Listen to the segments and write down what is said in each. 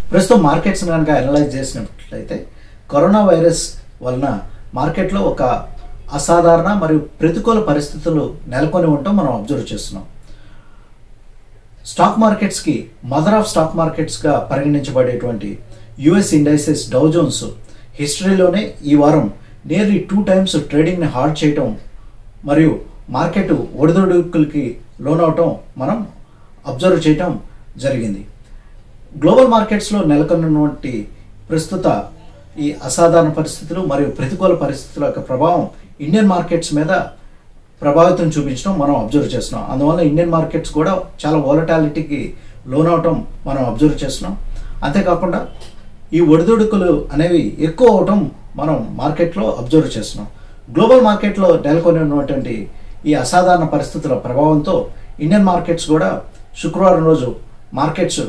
ప్రస్తుతం మార్కెట్స్ కనుక అనలైజ్ చేసినట్లయితే కరోనా వైరస్ వలన మార్కెట్లో ఒక అసాధారణ మరియు ప్రతికూల పరిస్థితులు నెలకొని ఉండటం మనం అబ్జర్వ్ చేస్తున్నాం స్టాక్ మార్కెట్స్కి మదర్ ఆఫ్ స్టాక్ మార్కెట్స్గా పరిగణించబడేటువంటి యుఎస్ ఇండైసెస్ డౌజోన్స్ హిస్టరీలోనే ఈ వారం నియర్లీ టూ టైమ్స్ ట్రేడింగ్ని హాల్ట్ చేయటం మరియు మార్కెట్ ఒడిదొడుకులకి లోనవటం మనం అబ్జర్వ్ చేయటం జరిగింది గ్లోబల్ మార్కెట్స్లో నెలకొన్నటువంటి ప్రస్తుత ఈ అసాధారణ పరిస్థితులు మరియు ప్రతికూల పరిస్థితుల యొక్క ప్రభావం ఇండియన్ మార్కెట్స్ మీద ప్రభావితం చూపించడం మనం అబ్జర్వ్ చేస్తున్నాం అందువల్ల ఇండియన్ మార్కెట్స్ కూడా చాలా వాలటాలిటీకి లోనవటం మనం అబ్జర్వ్ చేస్తున్నాం అంతేకాకుండా ఈ ఒడిదుడుకులు అనేవి ఎక్కువ అవటం మనం మార్కెట్లో అబ్జర్వ్ చేస్తున్నాం గ్లోబల్ మార్కెట్లో నెలకొని ఉన్నటువంటి ఈ అసాధారణ పరిస్థితుల ప్రభావంతో ఇండియన్ మార్కెట్స్ కూడా శుక్రవారం రోజు మార్కెట్స్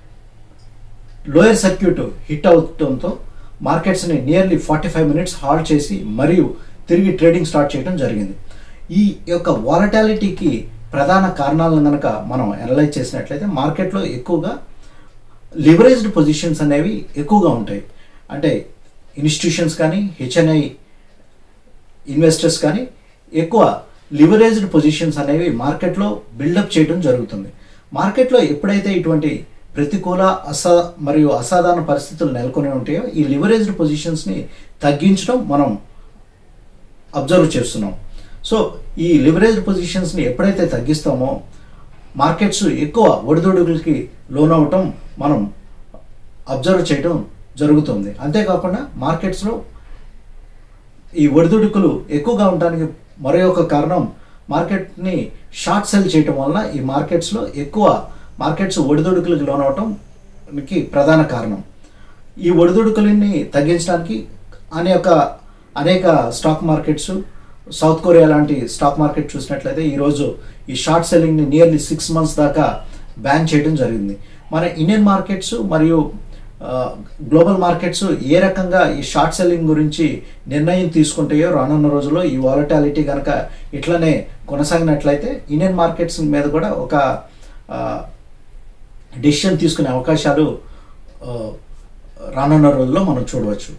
లోయర్ సర్క్యూట్ హిట్ అవడంతో మార్కెట్స్ని nearly forty five minutes halt చేసి మరియు తిరిగి ట్రేడింగ్ స్టార్ట్ చేయడం జరిగింది ఈ యొక్క వాలటాలిటీకి ప్రధాన కారణాలను కనుక మనం అనలైజ్ చేసినట్లయితే మార్కెట్లో ఎక్కువగా లివరేజ్డ్ పొజిషన్స్ అనేవి ఎక్కువగా ఉంటాయి అంటే ఇన్స్టిట్యూషన్స్ కానీ హెచ్ఎన్ఐ ఇన్వెస్టర్స్ కానీ ఎక్కువ లివరేజ్డ్ పొజిషన్స్ అనేవి మార్కెట్లో బిల్డప్ చేయడం జరుగుతుంది మార్కెట్లో ఎప్పుడైతే ఇటువంటి ప్రతికూల అసా మరియు అసాధారణ పరిస్థితులు నెలకొని ఉంటాయో ఈ లివరేజ్డ్ పొజిషన్స్ని తగ్గించడం మనం అబ్జర్వ్ చేస్తున్నాం సో ఈ లివరేజ్ పొజిషన్స్ని ఎప్పుడైతే తగ్గిస్తామో మార్కెట్స్ ఎక్కువ ఒడిదొడుగులకి లోనవటం మనం అబ్జర్వ్ చేయడం జరుగుతుంది అంతేకాకుండా మార్కెట్స్లో ఈ ఒడిదుడుకులు ఎక్కువగా ఉండడానికి మరో ఒక కారణం మార్కెట్ని షార్ట్ సెల్ చేయటం వలన ఈ మార్కెట్స్లో ఎక్కువ మార్కెట్స్ ఒడిదుడుకులకు లోనవటంకి ప్రధాన కారణం ఈ ఒడిదుడుకులని తగ్గించడానికి అనేక అనేక స్టాక్ మార్కెట్స్ సౌత్ కొరియా లాంటి స్టాక్ మార్కెట్ చూసినట్లయితే ఈరోజు ఈ షార్ట్ సెల్లింగ్ని నియర్లీ సిక్స్ మంత్స్ దాకా బ్యాన్ చేయడం జరిగింది మన ఇండియన్ మార్కెట్స్ మరియు ఆ, గ్లోబల్ మార్కెట్స్ ఏ రకంగా ఈ షార్ట్ సెల్లింగ్ గురించి నిర్ణయం తీసుకుంటాయో రానున్న రోజుల్లో ఈ వాలటాలిటీ కనుక ఇట్లనే కొనసాగినట్లయితే ఇండియన్ మార్కెట్స్ మీద కూడా ఒక డెసిషన్ తీసుకునే అవకాశాలు ఆ, రానున్న రోజుల్లో మనం చూడవచ్చు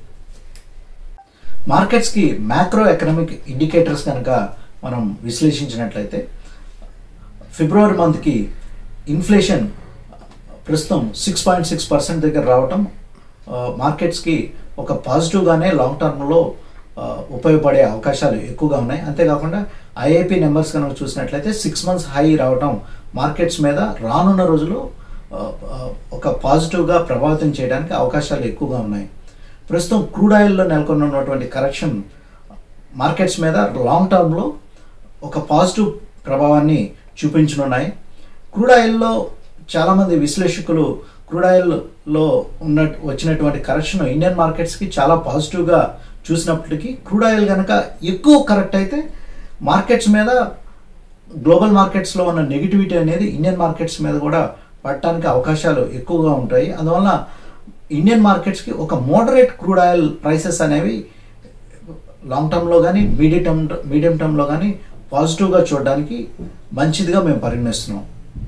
మార్కెట్స్కి మ్యాక్రో ఎకనామిక్ ఇండికేటర్స్ కనుక మనం విశ్లేషించినట్లయితే ఫిబ్రవరి మంత్కి ఇన్ఫ్లేషన్ ప్రస్తుతం సిక్స్ పాయింట్ సిక్స్ పర్సెంట్ దగ్గర రావటం ఆ, మార్కెట్స్కి ఒక పాజిటివ్గానే లాంగ్ టర్మ్లో ఆ, ఉపయోగపడే అవకాశాలు ఎక్కువగా ఉన్నాయి అంతేకాకుండా ఐఐపి నెంబర్స్ కనుక చూసినట్లయితే సిక్స్ మంత్స్ హై రావటం మార్కెట్స్ మీద రానున్న రోజులు ఆ, ఆ, ఒక పాజిటివ్గా ప్రభావితం చేయడానికి అవకాశాలు ఎక్కువగా ఉన్నాయి ప్రస్తుతం క్రూడ్ ఆయిల్లో నెలకొని ఉన్నటువంటి కరెక్షన్ మార్కెట్స్ మీద లాంగ్ టర్మ్లో ఒక పాజిటివ్ ప్రభావాన్ని చూపించనున్నాయి క్రూడ్ ఆయిల్లో చాలామంది విశ్లేషకులు క్రూడ్ ఆయిల్లో ఉన్న వచ్చినటువంటి కరెక్షన్ ఇండియన్ మార్కెట్స్కి చాలా పాజిటివ్గా చూసినప్పటికీ క్రూడ్ ఆయిల్ కనుక ఎక్కువ కరెక్ట్ అయితే మార్కెట్స్ మీద గ్లోబల్ మార్కెట్స్లో ఉన్న నెగిటివిటీ అనేది ఇండియన్ మార్కెట్స్ మీద కూడా పడటానికి అవకాశాలు ఎక్కువగా ఉంటాయి అందువల్ల ఇండియన్ మార్కెట్స్కి ఒక మోడరేట్ క్రూడ్ ఆయిల్ ప్రైసెస్ అనేవి లాంగ్ టర్మ్లో కానీ మీడియం టర్మ్ మీడియం టర్మ్లో కానీ పాజిటివ్గా చూడడానికి మంచిదిగా మేము పరిగణిస్తున్నాం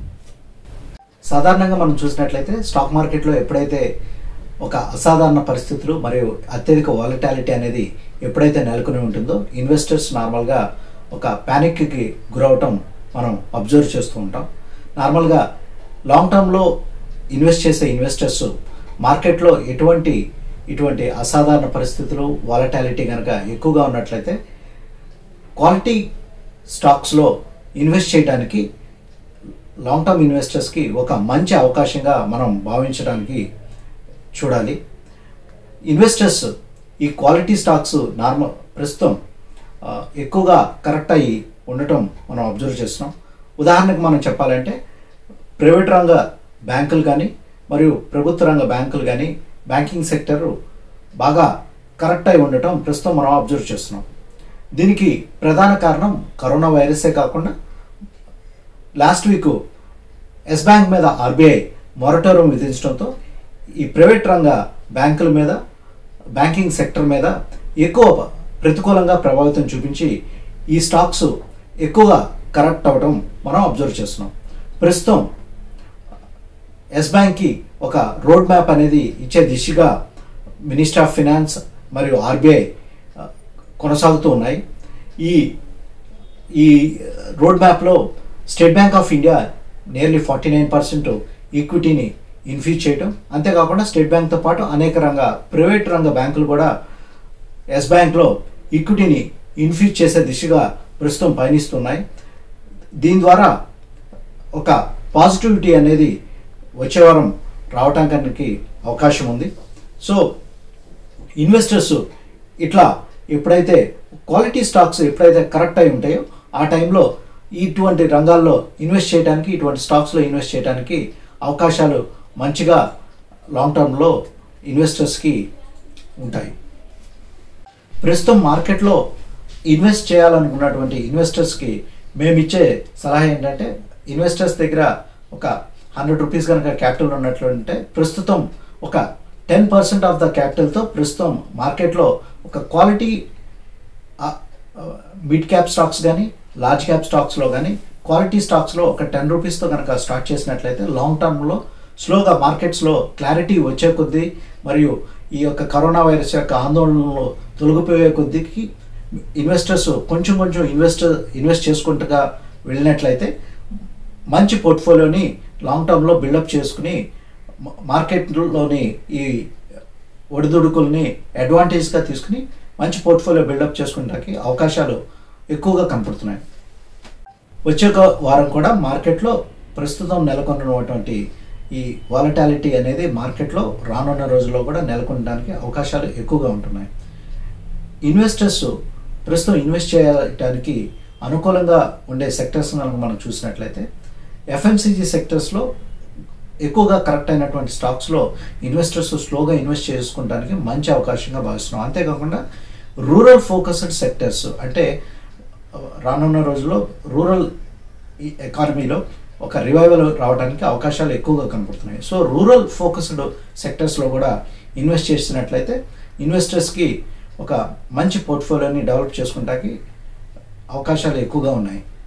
సాధారణంగా మనం చూసినట్లయితే స్టాక్ మార్కెట్లో ఎప్పుడైతే ఒక అసాధారణ పరిస్థితులు మరియు అత్యధిక వాలటాలిటీ అనేది ఎప్పుడైతే నెలకొని ఉంటుందో ఇన్వెస్టర్స్ నార్మల్గా ఒక ప్యానిక్కి గురవటం మనం అబ్జర్వ్ చేస్తూ ఉంటాం నార్మల్గా లాంగ్ టర్మ్లో ఇన్వెస్ట్ చేసే ఇన్వెస్టర్స్ మార్కెట్లో ఎటువంటి ఇటువంటి అసాధారణ పరిస్థితులు వాలటాలిటీ కనుక ఎక్కువగా ఉన్నట్లయితే క్వాలిటీ స్టాక్స్లో ఇన్వెస్ట్ చేయడానికి లాంగ్ టర్మ్ ఇన్వెస్టర్స్కి ఒక మంచి అవకాశంగా మనం భావించడానికి చూడాలి ఇన్వెస్టర్స్ ఈ క్వాలిటీ స్టాక్స్ నార్మల్ ప్రస్తుతం ఆ, ఎక్కువగా కరెక్ట్ అయ్యి ఉండటం మనం అబ్జర్వ్ చేస్తున్నాం ఉదాహరణకు మనం చెప్పాలంటే ప్రైవేట్ రంగ బ్యాంకులు కానీ మరియు ప్రభుత్వ రంగ బ్యాంకులు కానీ బ్యాంకింగ్ సెక్టర్ బాగా కరెక్ట్ అయి ఉండటం ప్రస్తుతం మనం అబ్జర్వ్ చేస్తున్నాం దీనికి ప్రధాన కారణం కరోనా వైరసే కాకుండా లాస్ట్ వీక్ ఎస్ బ్యాంక్ మీద ఆర్బీఐ మొరటోరియం విధించడంతో ఈ ప్రైవేట్ రంగ బ్యాంకుల మీద బ్యాంకింగ్ సెక్టర్ మీద ఎక్కువ ప్రతికూలంగా ప్రభావితం చూపించి ఈ స్టాక్స్ ఎక్కువగా కరెక్ట్ అవ్వడం మనం అబ్జర్వ్ చేస్తున్నాం ప్రస్తుతం ఎస్ బ్యాంక్కి ఒక రోడ్ మ్యాప్ అనేది ఇచ్చే దిశగా మినిస్టర్ ఆఫ్ ఫినాన్స్ మరియు ఆర్బీఐ కొనసాగుతూ ఉన్నాయి ఈ ఈ రోడ్ మ్యాప్లో State Bank of India nearly forty nine percent ఈక్విటీని ఇన్ఫ్యూజ్ చేయడం అంతేకాకుండా స్టేట్ బ్యాంక్తో పాటు అనేక రంగ ప్రైవేట్ రంగ బ్యాంకులు కూడా ఎస్ బ్యాంక్లో ఈక్విటీని ఇన్ఫ్యూజ్ చేసే దిశగా ప్రస్తుతం పయనిస్తున్నాయి దీని ద్వారా ఒక పాజిటివిటీ అనేది వచ్చే వారం రావటానికి అవకాశం ఉంది సో ఇన్వెస్టర్స్ ఇట్లా ఎప్పుడైతే క్వాలిటీ స్టాక్స్ ఎప్పుడైతే కరెక్ట్ అయి ఉంటాయో ఆ టైంలో ఇటువంటి రంగాల్లో ఇన్వెస్ట్ చేయడానికి ఇటువంటి స్టాక్స్లో ఇన్వెస్ట్ చేయడానికి అవకాశాలు మంచిగా లాంగ్ టర్మ్లో ఇన్వెస్టర్స్కి ఉంటాయి ప్రస్తుతం మార్కెట్లో ఇన్వెస్ట్ చేయాలనుకున్నటువంటి ఇన్వెస్టర్స్కి మేము ఇచ్చే సలహా ఏంటంటే ఇన్వెస్టర్స్ దగ్గర ఒక హండ్రెడ్ రూపీస్ కనుక క్యాపిటల్ ఉన్నట్లు ఉంటే ప్రస్తుతం ఒక టెన్ పర్సెంట్ ఆఫ్ ద క్యాపిటల్తో ప్రస్తుతం మార్కెట్లో ఒక క్వాలిటీ మిడ్ క్యాప్ స్టాక్స్ కానీ లార్జ్ క్యాప్ స్టాక్స్లో కానీ క్వాలిటీ స్టాక్స్లో ఒక టెన్ రూపీస్తో కనుక స్టార్ట్ చేసినట్లయితే లాంగ్ టర్మ్లో స్లోగా మార్కెట్స్లో క్లారిటీ వచ్చే కొద్దీ మరియు ఈ యొక్క కరోనా వైరస్ యొక్క ఆందోళనలు తొలగిపోయే కొద్దికి ఇన్వెస్టర్స్ కొంచెం కొంచెం ఇన్వెస్టర్ ఇన్వెస్ట్ చేసుకుంటగా వెళ్ళినట్లయితే మంచి పోర్ట్ఫోలియోని లాంగ్ టర్మ్లో బిల్డప్ చేసుకుని మ- మార్కెట్లోని ఈ ఒడిదుడుకుల్ని అడ్వాంటేజ్గా తీసుకుని మంచి పోర్ట్ఫోలియో బిల్డప్ చేసుకుంటానికి అవకాశాలు ఎక్కువగా కనపడుతున్నాయి వచ్చే ఒక వారం కూడా మార్కెట్లో ప్రస్తుతం నెలకొన్నటువంటి ఈ వాలటాలిటీ అనేది మార్కెట్లో రానున్న రోజుల్లో కూడా నెలకొనడానికి అవకాశాలు ఎక్కువగా ఉంటున్నాయి ఇన్వెస్టర్స్ ప్రస్తుతం ఇన్వెస్ట్ చేయడానికి అనుకూలంగా ఉండే సెక్టర్స్ కనుక మనం చూసినట్లయితే ఎఫ్ఎంసీజీ సెక్టర్స్లో ఎక్కువగా కరెక్ట్ అయినటువంటి స్టాక్స్లో ఇన్వెస్టర్స్ స్లోగా ఇన్వెస్ట్ చేసుకోవడానికి మంచి అవకాశంగా భావిస్తున్నాం అంతేకాకుండా రూరల్ ఫోకస్డ్ సెక్టర్స్ అంటే ఆ, రానున్న రోజుల్లో రూరల్ ఎకానమీలో ఒక రివైవల్ రావడానికి అవకాశాలు ఎక్కువగా కనపడుతున్నాయి సో రూరల్ ఫోకస్డ్ సెక్టర్స్లో కూడా ఇన్వెస్ట్ చేసినట్లయితే ఇన్వెస్టర్స్కి ఒక మంచి పోర్ట్ఫోలియోని డెవలప్ చేసుకుంటానికి అవకాశాలు ఎక్కువగా ఉన్నాయి